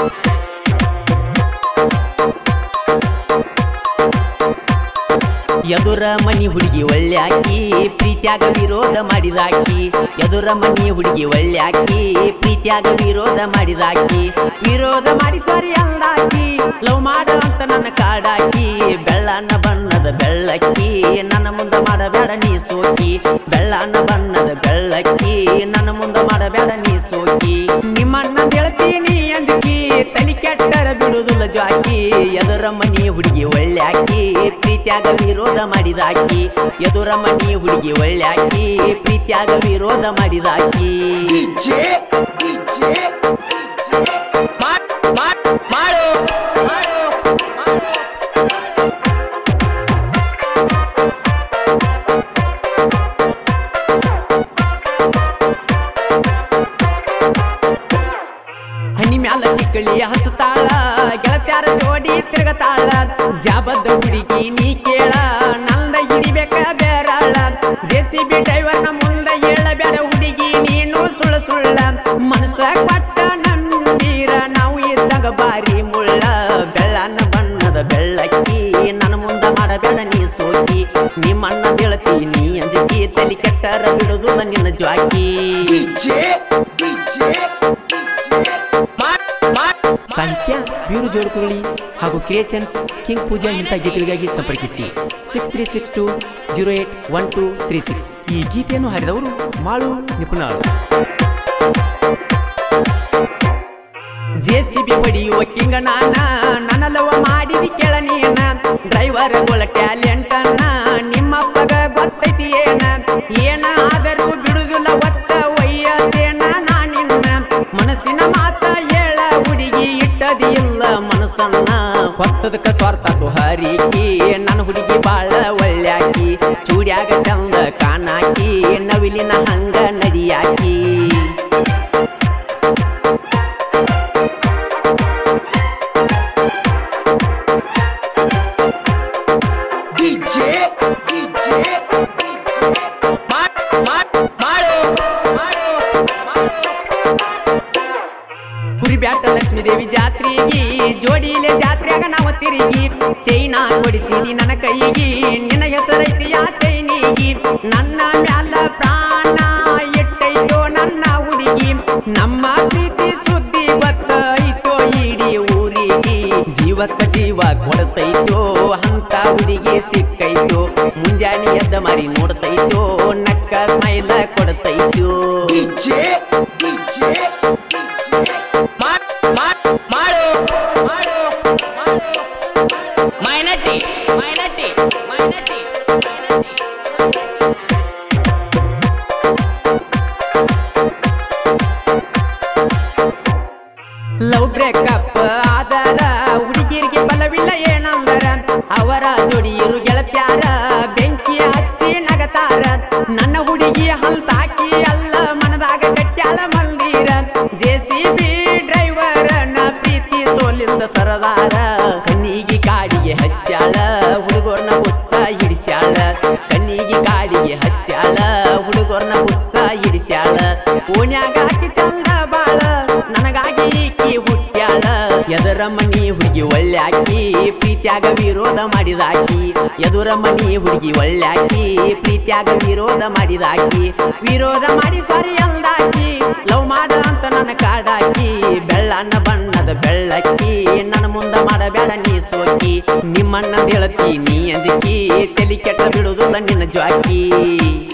ಎದುರ ಮನಿ ಹುಡುಗಿ ಒಳ್ಳೆ ಆಕಿ ಪ್ರೀತ್ಯಾಗ ವಿರೋಧ ಮಾಡಿದಾಕಿ ಎದುರ ಮನಿ ಹುಡುಗಿ ಒಳ್ಳೆ ಆಕಿ ಪ್ರೀತ್ಯಾಗ ವಿರೋಧ ಮಾಡಿದಾಕಿ ವಿರೋಧ ಮಾಡಿ ಸಾರಿ ಅಂದಾಕಿ ಲವ್ ಮಾಡ ಅಂತ ನನ್ನ ಕಾಡಾಕಿ ಬೆಳ್ಳನ ಬಣ್ಣದ ಬೆಳ್ಳಕ್ಕಿ ನನ್ನ ಮುಂದೆ ಮಾಡಬೇಡ ನೀ ಸೋಕಿ ಬೆಳ್ಳನ ಬಣ್ಣದ ಬೆಳ್ಳಕ್ಕಿ ನನ್ನ ಮುಂದೆ ಮಾಡಬೇಡ ನೀ ಸೋಕಿ ನಿಮ್ಮನ್ನ ಹೇಳ್ತೀನಿ ಅಂಜಕಿ ತಲಿ ಕೆಟ್ಟರ ಬಿಡುದಿಲ್ಲ ಜ್ವಾಕಿ ಎದುರ ಮನಿ ಹುಡುಗಿ ಒಳ್ಳೆ ಆಕಿ ಪ್ರೀತ್ಯಾಗ ವಿರೋಧ ಮಾಡಿದಾಕಿ ಎದುರ ಮನಿ ಹುಡುಗಿ ಒಳ್ಳೆ ಆಕಿ ಪ್ರೀತ್ಯಾಗ ವಿರೋಧ ಮಾಡಿದಾಕಿ DJ, DJ, ಮಾಡ್- ಮಾಡ್- ಮಾಡು ಮಾಡು ಹಣ್ಣಿ ಮ್ಯಾಲ ಟಿಕ್ಕಳಿ ಹಚ್ಚತಾಳ ಗೆಳತ್ಯಾರ ಜೋಡಿ ತಿರುಗತಾಳ ಜಾಬದ ಹುಡುಗಿ ನೀ ಕೇಳ ನಂದ ಹಿಡಿಬೇಕ ಬೇರಾಳ ಜೆ ಸಿ ಬಿ ಡ್ರೈವರ್ನ ಮುಂದ ಹೇಳಬೇಡ ಹುಡುಗಿ ನೀನು ಸುಳ್ಳ ಸುಳ್ಳ ಮನಸ್ಸ ಕೊಟ್ಟ ನಂಬೀರ ನಾವು ಇದ್ದಾಗ ಬಾರಿ ಮುಳ್ಳ ಬೆಳ್ಳನ ಬಣ್ಣದ ಬೆಳ್ಳಕ್ಕಿ ನನ್ನ ಮುಂದ ಮಾಡಬೇಡ ನೀ ಸೋಕಿ ನಿಮ್ಮಣ್ಣ ಬೆಳತಿ ನೀ ಅಂಜಕಿ ತಲಿ ಕೆಟ್ಟರ ಬಿಡುದು ನಿನ್ನ ಜ್ವಾಕಿ DJ, DJ, ಸಾಹಿತ್ಯ ಬೀರು ಜೋಡುಕುರುಳಿ ಹಾಗೂ ಕ್ರಿಯೇಷನ್ಸ್ ಕಿಂಗ್ ಪೂಜಾ ಇಂಥ ಗೀತೆಗಳಿಗಾಗಿ ಸಂಪರ್ಕಿಸಿ six three six two zero eight one two three six ಈ ಗೀತೆಯನ್ನು ಹಾಡಿದವರು ಮಾಳು ನಿಪುಣಾಳು ಜೆ ಸಿ ಬಿ ಹೊಡಿಯುವ ಕಿಂಗ ನಾನ ನನ್ನ ಲವ ಮಾಡಿದಿ ಕೇಳ ನೀನ ಡ್ರೈವರ್ ಗೋಳ ಟ್ಯಾಲೆಂಟ್ ಅನ್ನ ನಿಮ್ಮಪ್ಪಗ ಗೊತ್ತೈತಿ ಏನ ಏನ ಆದರೂ ಬಿಡುದಿಲ್ಲ ಒತ್ತ ಒಯ್ಯತೇನ ನಾನಿನ್ನ ಮನಸ್ಸಿನ ಮಾತ ಹೇಳ ಹುಡುಗಿ ಇಟ್ಟದಿ ಇಲ್ಲ ಮನಸ್ಸನ್ನ ಹೊತ್ತದಕ್ಕ ಸ್ವಾರ್ಥ ಹಾರಿಕಿ ನನ್ನ ಹುಡುಗಿ ಬಾಳ ಒಳ್ಳ್ಯಾಕಿ ಚೂಡ್ಯಾಗ ಚಂದ ಕಾಣಾಕಿ ನವಿಲಿನ ಹಂಗ ನಡಿಯಾಕಿ DJ, DJ, ಕುರಿಬ್ಯಾಟ ಲಕ್ಷ್ಮೀ ದೇವಿ ಜಾತ್ರೆಗಿ ಜೋಡಿಲೆ ಜಾತ್ರೆಯಾಗ ನಾವು ತಿರುಗಿ ಚೈನಾ ಕೊಡಿಸಿದಿ ನನ್ನ ಕೈಗಿ ನಿನ್ನ ಹೆಸರೈತಿ ಆ ಚೈನಿಗಿ ನನ್ನ ಮ್ಯಾಲ ಪ್ರಾಣ ಇಟ್ಟೈತೋ ನನ್ನ ಹುಡುಗಿ ನಮ್ಮ ಪ್ರೀತಿ ಸುದ್ದಿ ಗೊತ್ತೈತೋ ಇಡೀ ಊರಿಗೆ ಜೀವಕ್ಕ ಜೀವ ಕೊಡ್ತೈತೋ ಅಂತ ಹುಡುಗಿ ಸಿಕ್ಕೈತೋ ಮುಂಜಾನೆ ಎದ್ದ ಮಾರಿ ನೋಡ್ತೈತೋ ನಕ್ಕ ಸ್ಮೈಲ ಕೊಡ್ತೈತೋ DJ, DJ, ಮಾಡು ಮಾಡು ಮೈನಟಿ ಮೈನಟಿ ಮೈನಟಿ ಲವ್ ಬ್ರೇಕಪ್ ಆದರ ಹುಡುಗಿರಿಗೆ ಬಲವಿಲ್ಲ ಏನಂದರ ಅವರ ಜೋಡಿಯರು ಗೆಳತ್ಯಾರ ಬೆಂಕಿ ಹಚ್ಚಿ ನಗತಾರ ನನ್ನ ಹುಡುಗಿ ಹಲ್ತಾಕಿ ಅಲ್ಲ ಮನದಾಗ ಕಟ್ಟ್ಯಾಳ ಮಂದಿರ ಜೆ ಸಿ ಬಿ ಡ್ರೈವರ್ ನ ಪ್ರೀತಿ ಸೋಲಿಂದ ಸರದಾರ ಕಣ್ಣಿಗೆ ಕಾಡಿಗೆ ಹಚ್ಚಾಳ ಹುಡುಗರ್ನ ಹುಚ್ಚ ಹಿಡಿಸ್ಯಾಳ ಕಣ್ಣಿಗೆ ಕಾಡಿಗೆ ಹಚ್ಚಾಳ ಹುಡುಗರ್ನ ಹುಚ್ಚ ಹಿಡಿಸ್ಯಾಳ ಓಣ್ಯಾಗ ಹಾಕಿ ಚಂದ ಬಾಳ ನನಗಾಗಿ ಈಕಿ ಹುಟ್ಟ್ಯಾಳ ಎದರ ಮನಿ ಹುಡುಗಿ ಒಳ್ಳೆ ಆಕಿ ಪ್ರೀತ್ಯಾಗ ವಿರೋಧ ಮಾಡಿದಾಕಿ ಎದುರ ಮನಿ ಹುಡುಗಿ ಒಳ್ಳೆ ಆಕಿ ಪ್ರೀತ್ಯಾಗ ವಿರೋಧ ಮಾಡಿದಾಕಿ ವಿರೋಧ ಮಾಡಿ ಸಾರಿ ಅಂದಾಕಿ ಲವ್ ಮಾಡ ಅಂತ ನನ್ನ ಕಾಡಾಕಿ ಬೆಳ್ಳನ ಬಣ್ಣದ ಬೆಳ್ಳಕ್ಕಿ ನನ್ನ ಮುಂದ ಮಾಡಬೇಡ ನೀ ಸೋಕಿ ನಿಮ್ಮಣ್ಣ ಹೇಳ್ತಿ ನೀ ಅಂಜಕಿ ತಲಿ ಕೆಟ್ಟ ಬಿಡುದಿಲ್ಲ ನಿನ್ನ ಜ್ವಾಕಿ